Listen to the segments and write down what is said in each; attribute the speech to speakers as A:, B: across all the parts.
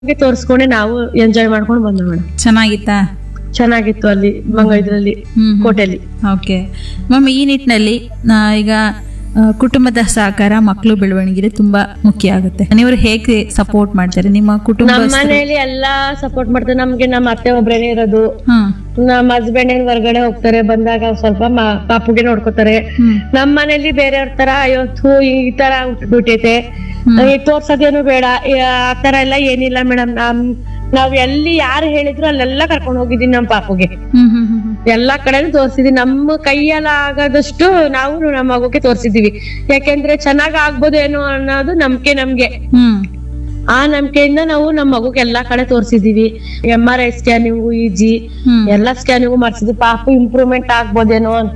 A: ಹಂಗೆ ತೋರ್ಸ್ಕೊಂಡೆ ನಾವು ಎಂಜಾಯ್ ಮಾಡ್ಕೊಂಡು ಬಂದ್ವಿ ಮೇಡಮ್
B: ಚೆನ್ನಾಗಿತ್ತಾ
A: ಚೆನ್ನಾಗಿತ್ತು ಅಲ್ಲಿ ಮಂಗ ಇದ್ರಲ್ಲಿ
B: ಹ್ಮ್
A: ಕೋಟೆಲಿ
B: ಓಕೆ ಮ್ಯಾಮ್ ಈ ನಿಟ್ಟಿನಲ್ಲಿ ಆ, ಈಗ ಆ, ಕುಟುಂಬದ ಸಹಕಾರ ಮಕ್ಕಳು ಬೆಳವಣಿಗೆ ತುಂಬಾ ಮುಖ್ಯ ಆಗುತ್ತೆ ನೀವು ಹೇಗೆ ಸಪೋರ್ಟ್ ಮಾಡ್ತಾರೆ ನಿಮ್ಮ ಕುಟುಂಬ
A: ನಮ್ಮ ಮನೆಯಲ್ಲಿ ಎಲ್ಲಾ ಸಪೋರ್ಟ್ ಮಾಡ್ತಾರೆ ನಮ್ಗೆ ನಮ್ಮ ಅತ್ತೆ ಒಬ್ರೇನೆ ಇರೋದು
B: ಹ್ಮ್
A: ನಮ್ಮ ಹಸ್ಬೆಂಡ್ ಏನ್ ಹೊರಗಡೆ ಹೋಗ್ತಾರೆ ಬಂದಾಗ ಅವ್ರ್ ಸ್ವಲ್ಪ ಮ- ಪಾಪುಗೆ ನೋಡ್ಕೋತಾರೆ
B: ಹ್ಮ್
A: ನಮ್ ಮನೇಲಿ ಬೇರೆಯವ್ರ ತರ ಅಯ್ಯೋ ಥೂ ಈ ತರ ಬಿಟ್ಟೈತೆ ತೋರ್ಸೋದೇನು ಬೇಡ ಈ ಆ ತರ ಎಲ್ಲ ಏನಿಲ್ಲ ಮೇಡಮ್ ನಮ್ ನಾವ್ ಎಲ್ಲಿ ಯಾರು ಹೇಳಿದ್ರು ಅಲ್ಲೆಲ್ಲ ಕರ್ಕೊಂಡು ಹೋಗಿದೀನಿ ನಮ್ ಪಾಪುಗೆ
B: ಹ್ಮ್ ಹ್ಮ್ ಹ್ಮ್ ಹ್ಮ್
A: ಎಲ್ಲಾ ಕಡೆನೂ ತೋರ್ಸಿದೀವಿ ನಮ್ಮ ಕೈಯಲ್ಲ ಆಗದಷ್ಟು ನಾವು ನಮ್ಮ ಮಗುಗೆ ತೋರ್ಸಿದೀವಿ ಯಾಕೆಂದ್ರೆ ಚೆನ್ನಾಗ್ ಆಗ್ಬೋದೇನೋ ಅನ್ನೋದು ನಂಬಿಕೆ ನಮ್ಗೆ
B: ಹ್ಮ್
A: ಆ ನಂಬಿಕೆಯಿಂದ ನಾವು ನಮ್ಮ ಮಗುಗೆ ಎಲ್ಲಾ ಕಡೆ ತೋರ್ಸಿದೀವಿ M R I scanning E G
B: ಹ್ಮ್
A: ಎಲ್ಲಾ ಸ್ಕ್ಯಾನಿಂಗು ಮಾಡ್ಸಿದ್ವಿ ಪಾಪು ಇಂಪ್ರೂವ್ಮೆಂಟ್ ಆಗ್ಬೋದೇನೋ ಅಂತ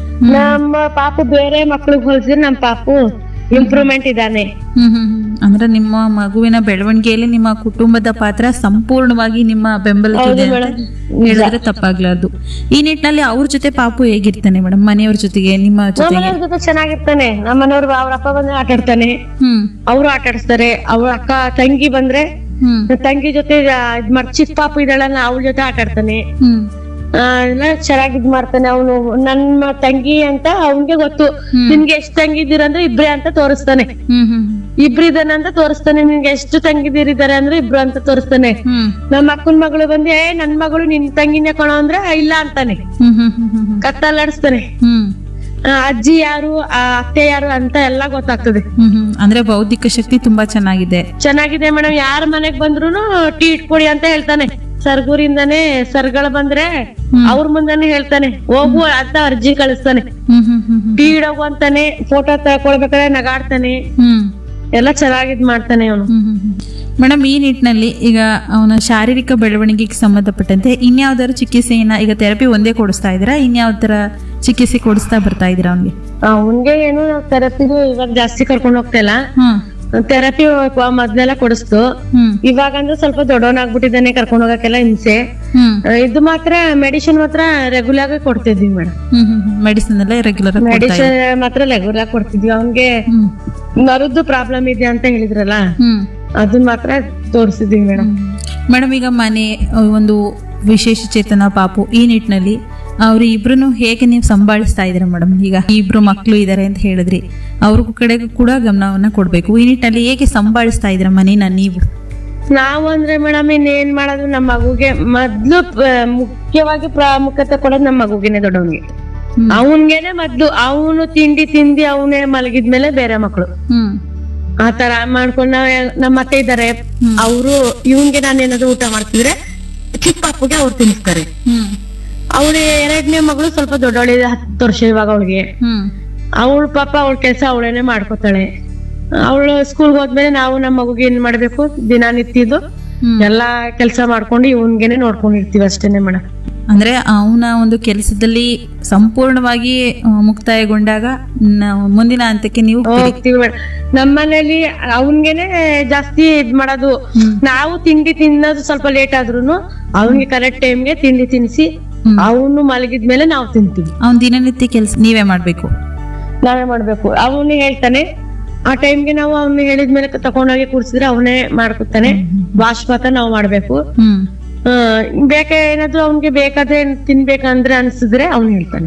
A: ನಮ್ಮ ಪಾಪು ಬೇರೆ ಮಕ್ಳಿಗೆ ಹೋಲಿಸಿದ್ರೆ ನಮ್ಮ ಪಾಪು ಇಂಪ್ರೂವ್ಮೆಂಟ್ ಇದಾನೆ
B: ಹ್ಮ್ ಹ್ಮ್ ಹ್ಮ್. ಅಂದ್ರೆ ನಿಮ್ಮ ಮಗುವಿನ ಬೆಳವಣಿಗೆಯಲ್ಲಿ ನಿಮ್ಮ ಕುಟುಂಬದ ಪಾತ್ರ ಸಂಪೂರ್ಣವಾಗಿ ನಿಮ್ಮ ಬೆಂಬಲಕ್ಕಿದೆ
A: ಹೌದು
B: ಅಂತ
A: ಮೇಡಮ್
B: ಹೇಳಿದ್ರೆ ತಪ್ಪಾಗ್ಲಾರ್ದು ಈ ನಿಟ್ಟಿನಲ್ಲಿ ಅವ್ರ ಜೊತೆ ಪಾಪು ಹೇಗಿರ್ತಾನೆ ಮೇಡಮ್ ಮನೆಯವ್ರ ಜೊತೆಗೆ ನಿಮ್ಮ
A: ನಮ್ಮ
B: ಜೊತೆಗೆ
A: ಮನೆಯವ್ರ ಜೊತೆ ಚೆನ್ನಾಗಿರ್ತಾನೆ ನಮ್ಮ ಮನೆಯವ್ರು ಅವ್ರ ಅಪ್ಪ ಬಂದ್ರೆ ಆಟ ಆಡ್ತಾನೆ
B: ಹ್ಮ್
A: ಅವರು ಆಟ ಆಡಿಸ್ತಾರೆ ಅವ್ರ ಅಕ್ಕ ತಂಗಿ ಬಂದ್ರೆ
B: ಹ್ಮ್
A: ತಂಗಿ ಜೊತೆ ಆ, ಇದ್ ಮಾಡ್ ಚಿಕ್ಕ ಪಾಪು ಇದ್ದಾಳಲ್ಲ ಅವಳ ಜೊತೆ ಆಟ ಆಡ್ತಾನೆ
B: ಹ್ಮ್
A: ಆ, ಎಲ್ಲ ಚೆನ್ನಾಗಿ ಇದ್ ಮಾಡ್ತಾನೆ ಅವನು ನನ್ನ ತಂಗಿ ಅಂತ ಅವನ್ಗೆ ಗೊತ್ತು
B: ಹ್ಮ್.
A: ನಿನ್ಗೆ ಎಷ್ಟ್ ತಂಗಿದ್ದೀರ ಅಂದ್ರೆ ಇಬ್ರೇ ಅಂತ ತೋರಿಸ್ತಾನೆ
B: ಹ್ಮ್ ಹ್ಮ್
A: ಇಬ್ರು ಇದಾನೆ ಅಂತ ತೋರಿಸ್ತಾನೆ ನಿನ್ಗೆ ಎಷ್ಟು ತಂಗಿದಿರಿದ್ದಾರೆ ಅಂದ್ರೆ ಇಬ್ರು ಅಂತ ತೋರಿಸ್ತಾನೆ
B: ಹ್ಮ್
A: ನಮ್ಮ ಅಕ್ಕನ ಮಗಳು ಬಂದು ಏ ನನ್ ಮಗಳು ನಿನ್ ತಂಗಿನೇ ಕಣೋ ಅಂದ್ರೆ ಇಲ್ಲ ಅಂತಾನೆ
B: ಹ್ಮ್ ಹ್ಮ್ ಹ್ಮ್ ಹ್ಮ್ ಹ್ಮ್
A: ಕತ್ತಲಾಡಿಸ್ತಾನೆ
B: ಹ್ಮ್
A: ಆ, ಅಜ್ಜಿ ಯಾರು ಆ ಅತ್ತೆ ಯಾರು ಅಂತ ಎಲ್ಲ ಗೊತ್ತಾಗ್ತದೆ
B: ಹ್ಮ್ ಹ್ಮ್ ಅಂದ್ರೆ ಬೌದ್ಧಿಕ ಶಕ್ತಿ ತುಂಬಾ ಚೆನ್ನಾಗಿದೆ
A: ಚೆನ್ನಾಗಿದೆ ಮೇಡಮ್ ಯಾರ ಮನೆಗ್ ಬಂದ್ರುನು ಟೀ ಇಟ್ಕೊಡಿ ಅಂತ ಹೇಳ್ತಾನೆ ಸರ್ಗೂರಿಂದಾನೆ ಸರ್ಗಳ ಬಂದ್ರೆ
B: ಹ್ಮ್.
A: ಅವ್ರ ಮುಂದಾನೆ ಹೇಳ್ತಾನೆ ಹೋಗು ಅಂತ ಅರ್ಜಿ ಕಳಿಸ್ತಾನೆ
B: ಹ್ಮ್ ಹ್ಮ್ ಹ್ಮ್ ಹ್ಮ್
A: ಟೀ ಇಡೋಗು ಅಂತಾನೆ ಫೋಟೋ ತಗೊಳ್ಬೇಕಾದ್ರೆ ನಗಾಡ್ತಾನೆ
B: ಹ್ಮ್
A: ಎಲ್ಲ ಚೆನ್ನಾಗಿದ್ ಮಾಡ್ತಾನೆ ಅವನು
B: ಮೇಡಮ್ ಈ ನಿಟ್ಟಿನಲ್ಲಿ ಈಗ ಅವನ ಶಾರೀರಿಕ ಬೆಳವಣಿಗೆಗೆ ಸಂಬಂಧಪಟ್ಟಂತೆ ಇನ್ಯಾವ್ದಾದ್ರು ಚಿಕಿತ್ಸೆಯನ್ನ ಈಗ ಥೆರಪಿ ಒಂದೇ ಕೊಡಿಸ್ತಾ ಇದ್ದೀರಾ ಇನ್ಯಾವ ತರ ಚಿಕಿತ್ಸೆ ಕೊಡಿಸ್ತಾ ಬರ್ತಾ ಇದ್ದೀರಾ ಅವನಿಗೆ
A: ಅವನ್ಗೆ ಏನು ಥೆರಪಿದು ಇವಾಗ ಜಾಸ್ತಿ ಕರ್ಕೊಂಡ್ ಹೋಗ್ತಾ ಇಲ್ಲ
B: ಹ್ಮ್
A: ಥೆರಪಿ ಮೊದ್ಲೆಲ್ಲ ಕೊಡಿಸ್ತು
B: ಹ್ಮ್
A: ಇವಾಗ ಅಂದ್ರೆ ಸ್ವಲ್ಪ ದೊಡ್ಡವನಾಗ್ಬಿಟ್ಟಿದ್ದಾನೆ ಕರ್ಕೊಂಡ್ ಹೋಗಕ್ಕೆಲ್ಲ ಹಿಂಸೆ
B: ಹ್ಮ್
A: ಆ, ಇದು ಮಾತ್ರ ಮೆಡಿಸಿನ್ ಮಾತ್ರ ರೆಗ್ಯುಲರ್ ಆಗಿ ಕೊಡ್ತಿದ್ವಿ ಮೇಡಮ್
B: ಹ್ಮ್ ಹ್ಮ್ ಮೆಡಿಸಿನ್ ಎಲ್ಲ ರೆಗ್ಯುಲರ್ ಆಗಿ ಕೊಡ್ತಾ ಇದ್ದೀರಾ?
A: ಮೆಡಿಸಿನ್ ಮಾತ್ರ ರೆಗ್ಯುಲರ್ ಕೊಡ್ತಿದ್ವಿ ಅವ್ನ್ಗೆ
B: ಹ್ಮ್
A: ನರದ್ದು ಪ್ರಾಬ್ಲಮ್ ಇದೆ ಅಂತ ಹೇಳಿದ್ರಲ್ಲ
B: ಹ್ಮ್
A: ಅದನ್ನ ಮಾತ್ರ ತೋರಿಸಿದ್ವಿ ಮೇಡಮ್
B: ಮೇಡಮ್ ಈಗ ಮನೆ ಅಹ್, ಒಂದು ವಿಶೇಷ ಚೇತನ ಪಾಪು ಈ ನಿಟ್ಟಿನಲ್ಲಿ ಅವ್ರು ಇಬ್ರು ಹೇಗೆ ನೀವು ಸಂಭಾಳಿಸ್ತಾ ಇದ್ದೀರಾ ಮೇಡಮ್ ಈಗ ಇಬ್ರು ಮಕ್ಕಳು ಇದ್ದಾರೆ ಅಂತ ಹೇಳಿದ್ರಿ ಅವ್ರಿಗೂ ಕಡೆಗೂ ಕೂಡ ಗಮನವನ್ನ ಕೊಡ್ಬೇಕು ಈ ನಿಟ್ಟಿನಲ್ಲಿ ಹೇಗೆ ಸಂಭಾಳಿಸ್ತಾ ಇದ್ದೀರಾ ಮನೇನ ನೀವು
A: ನಾವು ಅಂದ್ರೆ ಮೇಡಮ್ ಇನ್ನೇನ್ ಮಾಡೋದು ನಮ್ಮ ಮಗುಗೆ ಮೊದ್ಲು ಪ- ಮುಖ್ಯವಾಗಿ ಪ್ರಾಮುಖ್ಯತೆ ಕೊಡೋದು ನಮ್ಮ ಮಗುಗೆನೆ ದೊಡ್ಡವನ್ಗೆ
B: ಹ್ಮ್.
A: ಅವನ್ಗೆನೆ ಮೊದ್ಲು ಅವನು ತಿಂಡಿ ತಿಂದಿ ಅವನೇ ಮಲಗಿದ್ಮೇಲೆ ಬೇರೆ ಮಕ್ಕಳು
B: ಹ್ಮ್
A: ಆ ತರ ಮಾಡ್ಕೊಂಡು ನಾವ್- ನಮ್ಮ ಅತ್ತೆ ಇದಾರೆ
B: ಹ್ಮ್.
A: ಅವರು ಇವನ್ಗೆ ನಾನು ಏನಾದ್ರು ಊಟ ಮಾಡ್ತಿದ್ರೆ ಚಿಕ್ಕ ಪಾಪುಗೆ ಅವ್ರು ತಿನ್ನಿಸ್ತಾರೆ
B: ಹ್ಮ್
A: ಅವಳು ಎರಡನೇ ಮಗಳು ಸ್ವಲ್ಪ ದೊಡ್ಡವಳಿದೆ ಹತ್ತು ವರ್ಷ ಇವಾಗ ಅವಳಿಗೆ
B: ಹ್ಮ್
A: ಅವಳ ಪಾಪ ಅವಳ ಕೆಲಸ ಅವಳೇನೆ ಮಾಡ್ಕೋತಾಳೆ ಅವಳು ಸ್ಕೂಲ್ಗೆ ಹೋದ್ಮೇಲೆ ನಾವು ನಮ್ಮ ಮಗುಗೆ ಏನ್ ಮಾಡ್ಬೇಕು ದಿನನಿತ್ಯದು
B: ಹ್ಮ್.
A: ಎಲ್ಲಾ ಕೆಲಸ ಮಾಡ್ಕೊಂಡು ಇವನ್ಗೆನೆ ನೋಡ್ಕೊಂಡಿರ್ತೀವಿ ಅಷ್ಟೇನೆ ಮೇಡಮ್
B: ಅಂದ್ರೆ ಅವನ ಒಂದು ಕೆಲಸದಲ್ಲಿ ಸಂಪೂರ್ಣವಾಗಿ ಆ, ಮುಕ್ತಾಯಗೊಂಡಾಗ ನಾವು ಮುಂದಿನ ಹಂತಕ್ಕೆ ನೀವು ಹೋಗ್ತೀರಿ.
A: ಹೋಗ್ತೀವಿ ಮೇಡಮ್ ನಮ್ಮ ಮನೇಲಿ ಅವನ್ಗೆನೆ ಜಾಸ್ತಿ ಇದ್ ಮಾಡೋದು
B: ಹ್ಮ್.
A: ನಾವು ತಿಂಡಿ ತಿನ್ನೋದು ಸ್ವಲ್ಪ ಲೇಟ್ ಆದ್ರೂನು ಅವನ್ಗೆ ಕರೆಕ್ಟ್ ಟೈಮ್ಗೆ ತಿಂಡಿ ತಿನ್ಸಿ
B: ಹ್ಮ್.
A: ಅವನು ಮಲಗಿದ್ಮೇಲೆ ನಾವು ತಿಂತೀವಿ
B: ಅವ್ನ ದಿನನಿತ್ಯ ಕೆಲಸ ನೀವೇ ಮಾಡ್ಬೇಕು
A: ನಾವೇ ಮಾಡ್ಬೇಕು ಅವನು ಹೇಳ್ತಾನೆ ಆ ಟೈಮ್ಗೆ ನಾವು ಅವ್ನು ಹೇಳಿದ್ಮೇಲೆ ತಕೊಂಡೋಗಿ ಕೂರ್ಸಿದ್ರೆ ಅವನೇ ಮಾಡ್ಕೊತಾನೆ ವಾಶ್ ಮಾತ್ರ ನಾವು ಮಾಡ್ಬೇಕು
B: ಹ್ಮ್
A: ಆ, ಬೇಕೆ ಏನಾದ್ರು ಅವ್ನಿಗೆ ಬೇಕಾದ್ರೆ ತಿನ್ಬೇಕಂದ್ರೆ ಅನ್ಸಿದ್ರೆ ಅವ್ನು ಹೇಳ್ತಾನೆ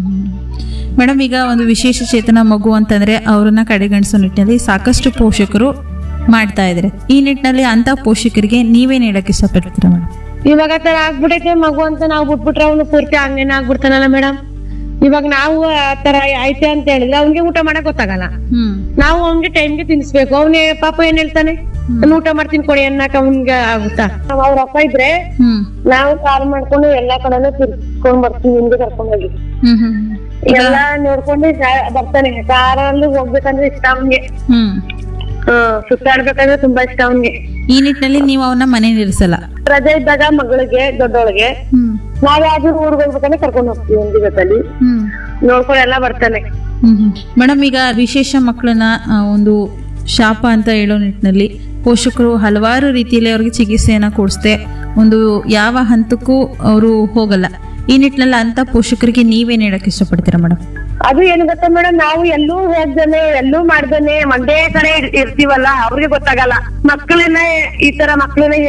B: ಮೇಡಮ್ ಈಗ ಒಂದು ವಿಶೇಷ ಚೇತನ ಮಗು ಅಂತಂದ್ರೆ ಅವ್ರನ್ನ ಕಡೆಗಣಿಸೋ ನಿಟ್ಟಿನಲ್ಲಿ ಸಾಕಷ್ಟು ಪೋಷಕರು ಮಾಡ್ತಾ ಇದ್ದಾರೆ ಈ ನಿಟ್ಟಿನಲ್ಲಿ ಅಂತ ಪೋಷಕರಿಗೆ ನೀವೇನ್ ಹೇಳಕ್ ಇಷ್ಟಪಡ್ತೀರಾ ಮೇಡಮ್
A: ಇವಾಗ ಆ ತರ ಆಗ್ಬಿಟ್ಟೈತೆ ಮಗು ಅಂತ ನಾವು ಬಿಟ್ಬಿಟ್ರೆ ಅವನು ಪೂರ್ತಿ ಹಂಗೇನ ಆಗ್ಬಿಡ್ತಾನಲ್ಲ ಮೇಡಮ್ ಇವಾಗ ನಾವು ಆ ತರ ಐತೆ ಅಂತ ಹೇಳಿದ್ರೆ ಅವ್ನಿಗೆ ಊಟ ಮಾಡಕ್ ಗೊತ್ತಾಗಲ್ಲ
B: ಹ್ಮ್
A: ನಾವು ಅವ್ನಿಗೆ ಟೈಮ್ಗೆ ತಿನ್ಸ್ಬೇಕು ಅವನೇ ಪಾಪ ಏನ್ ಹೇಳ್ತಾನೆ ನಾನು ಊಟ ಮಾಡ್ತೀನಿ ಕೊಡಿ ಅನ್ನಕ್ ಅವ್ನ್ಗೆ ಆಗುತ್ತಾ ನಾವ್ ಅವ್ರ ಅಪ್ಪ ಇದ್ರೆ
B: ಹ್ಮ್
A: ನಾವು ಕಾರ್ ಮಾಡ್ಕೊಂಡು ಎಲ್ಲಾ ಕಡೆನೂ ತಿರ್ಸ್ಕೊಂಡ್ ಬರ್ತೀವಿ ಹಿಂದೆ ಕರ್ಕೊಂಡ್ ಹೋಗಿ
B: ಹ್ಮ್ ಹ್ಮ್ ಈಗ
A: ಎಲ್ಲಾ ನೋಡ್ಕೊಂಡು ಜಾ- ಬರ್ತಾನೆ ಕಾರಲ್ಲಿ ಹೋಗ್ಬೇಕಂದ್ರೆ ಇಷ್ಟ ಅವ್ನಿಗೆ
B: ಹ್ಮ್
A: ಸುತ್ತಾಡ್ಬೇಕಂದ್ರೆ ತುಂಬಾ ಇಷ್ಟ ಅವ್ನಿಗೆ
B: ಈ ನಿಟ್ಟಿನಲ್ಲಿ ನೀವು ಅವನ್ನ ಮನೆ ನಿಲ್ಲಿಸಲ್ಲ
A: ರಜೆ ಇದ್ದಾಗ ಮಗಳಿಗೆ ದೊಡ್ಡವಳಿಗೆ
B: ಹ್ಮ್
A: ನಾವ್ ಯಾವ್ದು ಊರ್ಗ್ ಹೋಗ್ಬೇಕಂದ್ರೆ ಕರ್ಕೊಂಡ್ ಹೋಗ್ತೀವಿ ಒಂದ್ ಜೊತೆಲಿ
B: ಹ್ಮ್
A: ನೋಡ್ಕೊಂಡು ಎಲ್ಲ ಬರ್ತಾನೆ
B: ಮೇಡಮ್ ಈಗ ವಿಶೇಷ ಮಕ್ಕಳನ್ನ ಆ, ಒಂದು ಶಾಪ ಅಂತ ಹೇಳೋ ನಿಟ್ಟಿನಲ್ಲಿ ಪೋಷಕರು ಹಲವಾರು ರೀತಿಯಲ್ಲಿ ಅವ್ರಿಗೆ ಚಿಕಿತ್ಸೆಯನ್ನ ಕೊಡಿಸ್ದೆ ಒಂದು ಯಾವ ಹಂತಕ್ಕೂ ಅವರು ಹೋಗಲ್ಲ ಈ ನಿಟ್ಟಿನಲ್ಲಿ ಅಂತ ಪೋಷಕರಿಗೆ ನೀವೇನ್ ಹೇಳಕ್ ಇಷ್ಟಪಡ್ತೀರಾ ಮೇಡಮ್
A: ಅದು ಏನ್ ಗೊತ್ತಾ ಮೇಡಮ್ ನಾವು ಎಲ್ಲೂ ಹೋಗ್ದೇನೆ ಎಲ್ಲೂ ಮಾಡ್ದೇನೆ ಒಂದೇ ಕಡೆ ಇರ್- ಇರ್ತೀವಲ್ಲ ಅವ್ರಿಗೆ ಗೊತ್ತಾಗಲ್ಲ ಮಕ್ಕಳನ್ನ ಈ ತರ ಮಕ್ಕಳನ್ನ